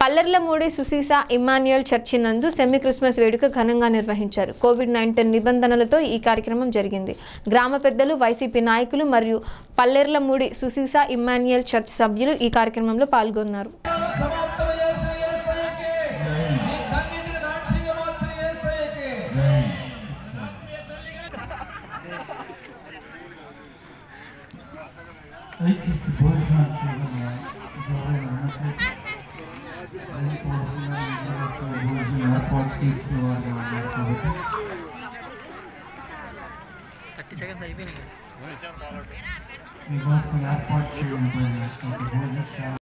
పల్లెర్లమూడి సుసీసా Emmanuel church నందు semi Christmas వేడుక ఘనంగా నిర్వహించారు కోవిడ్ నైన్టీన్ నిబంధనలతో ఈ కార్యక్రమం జరిగింది గ్రామ పెద్దలు వైసీపీ నాయకులు మరియు పల్లెర్లమూడి సుసీసా ఇమాన్యుయల్ చర్చ్ సభ్యులు ఈ కార్యక్రమంలో పాల్గొన్నారు దయచేసి భోజనాలు చేయగలరా? ఎవరైనా ఉన్నట్లయితే భోజనం ఏర్పాటు చేసిన వారు ఉన్నారు కాబట్టి థర్టీ సెకండ్స్ అయిపోయినాయి మీకోసం ఏర్పాటు చేయడం భోజనశాల